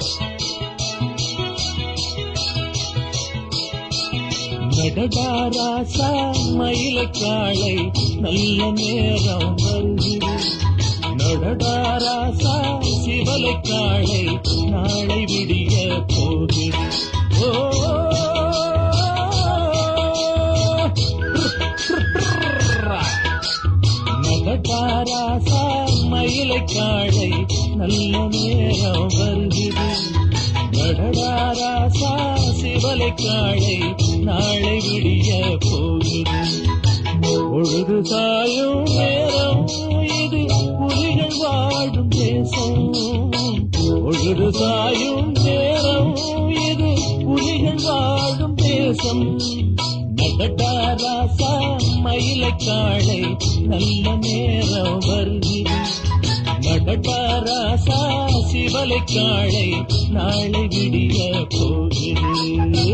நடடாராசா மயிலை காளை நல்ல நேரம் வருகிறது நடடாராசா சிவலை காளை நாளை விடிய போகுது ஓ நடடாராசா மயிலை காளை நல்ல நேரம் வருகிறது நடடாராசா சிவலை காளை நாளை விடிய போகுது பொழுது சாயும் நேரம் இது புலிகள் வாழும் தேசம் பொழுது சாயும் நேரம் இது புலிகள் வாழும் தேசம் நடடாராசா மயிலை காளை நல்ல நேரம் வருகிறது நடடாராசா சிவலை காளை நாளை விடிய போகிறது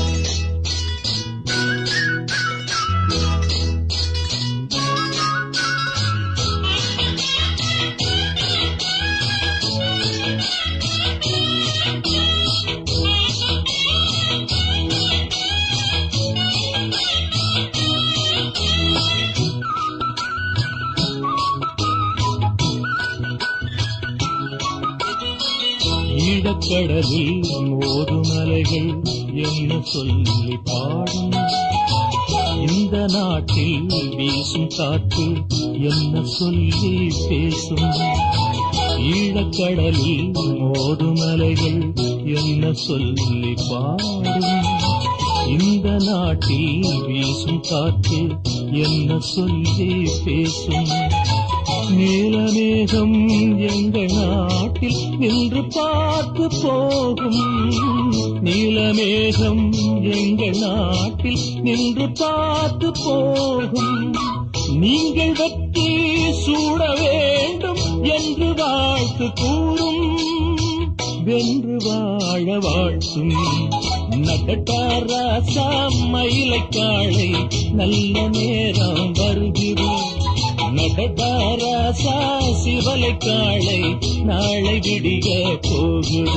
ஈழக்கடலில் மோதும் அலைகள் என்ன சொல்லி பாடும் இந்த நாட்டில் வீசும் காற்று என்ன சொல்லி பேசும் ஈழக்கடலில் மோதும் அலைகள் என்ன சொல்லி பாடும் இந்த நாட்டில் வீசும் காற்று என்ன சொல்லி பேசும் நீலமேகம் எங்கள் நாட்டில் நின்று பார்த்து போகும் நீலமேகம் எங்கள் நாட்டில் நின்று பார்த்து போகும் நீங்கள் வெற்றி சூட வேண்டும் என்று வாழ்த்து கூறும் வென்று வாழ வாழ்த்தும் நடட்டாராசா மயிலை காளை நல்ல நேரம் வருகிறோம் நடடாராசா சிவலை காளை நாளை விடிய போகுது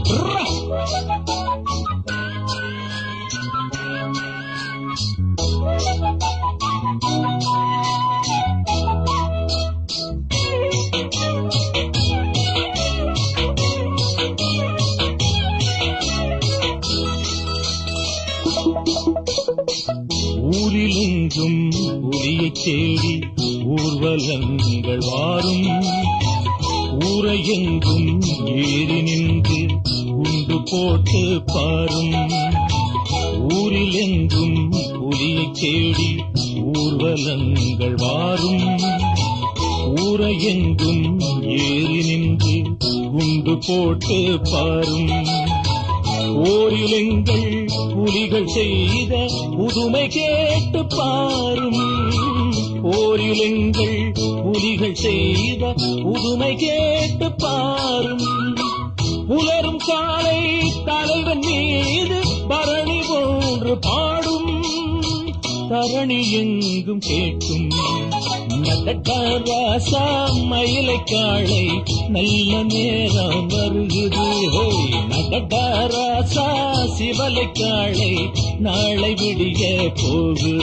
ஊரிலெங்கும் புலியைத் தேடி ஊர்வலங்கள் வாரும் ஊரையெங்கும் ஏறி நின்று உண்டு போட்டு பாரும் ஊரிலெங்கும் புலியைத் தேடி ஊர்வலங்கள் வாரும் ஊரையெங்கும் ஏறி நின்று குண்டு போட்டு பாரும் ஓரிலெங்கள் புலிகள் செய்த புதுமை கேட்டு பாரும் ஓரிலெங்கள் புலிகள் செய்த புதுமை கேட்டு பாரும் புலரும் காலை தலைவன் மீது பரணி போன்று பாடும் தரணி எங்கும் கேட்கும் நடக்காராசா மயிலை காளை நல்ல நேரம் வருகிறது நடக்காராசா சிவலை காளை நாளை விடிய போகுது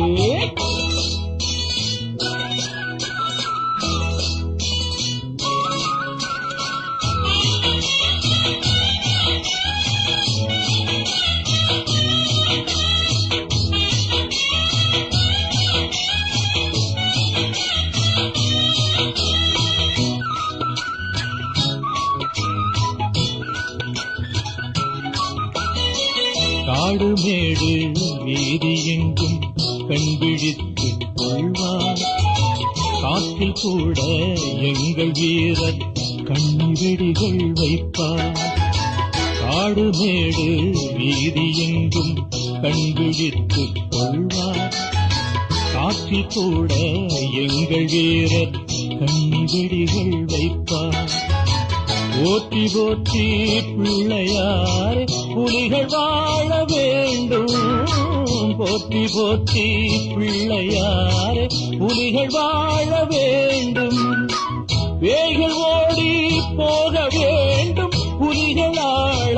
காடு மேடு வீதி எங்கும் கண்பிடித்து கொள்வார் காட்டில் கூட எங்கள் வீரர் கண்ணி வெடிகள் வைப்பார் காடு மேடு வீதி எங்கும் கண்பிடித்து கொள்வார் காற்றில் கூட எங்கள் வீரர் கண்ணி வெடிகள் வைப்பார் போற்றி போற்றி பிள்ளையார் புலிகள் வாழ வேண்டும் போற்றி போற்றி பிள்ளையார் புலிகள் வாழ வேண்டும் வேய்கள் ஓடி போக வேண்டும் புலிகள்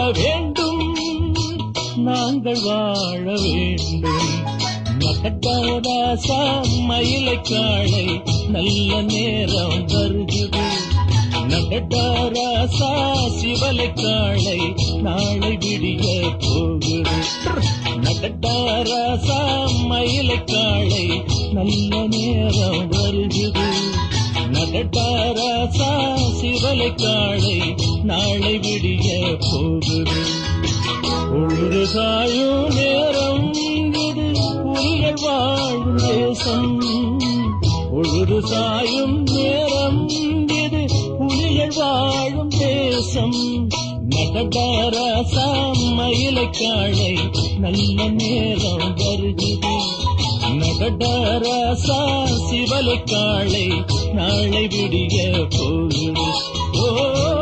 வேண்டும் நாங்கள் வாழ வேண்டும் நகட்டாராசா மயிலை காளை நல்ல நேரம் வருகிறது நடட்டாராசா சிவலை காளை நாளை விடிய போகுது நடட்டாராசா மயிலை காளை நல்ல நேரம் வருகிறது நடட்டாராசா சிவலை காளை நாளை விடிய போகுது பொழுது சாயும் நேரம் இது புலிகள் வாழும் தேசம் பொழுது சாயும் நேரம் இது புலிகள் வாழும் தேசம் நடடாரசா மயிலை காளை நல்ல நேரம் வருகிறது நடடாரசா சிவலை காளை நாளை விடிய போகுது ஓ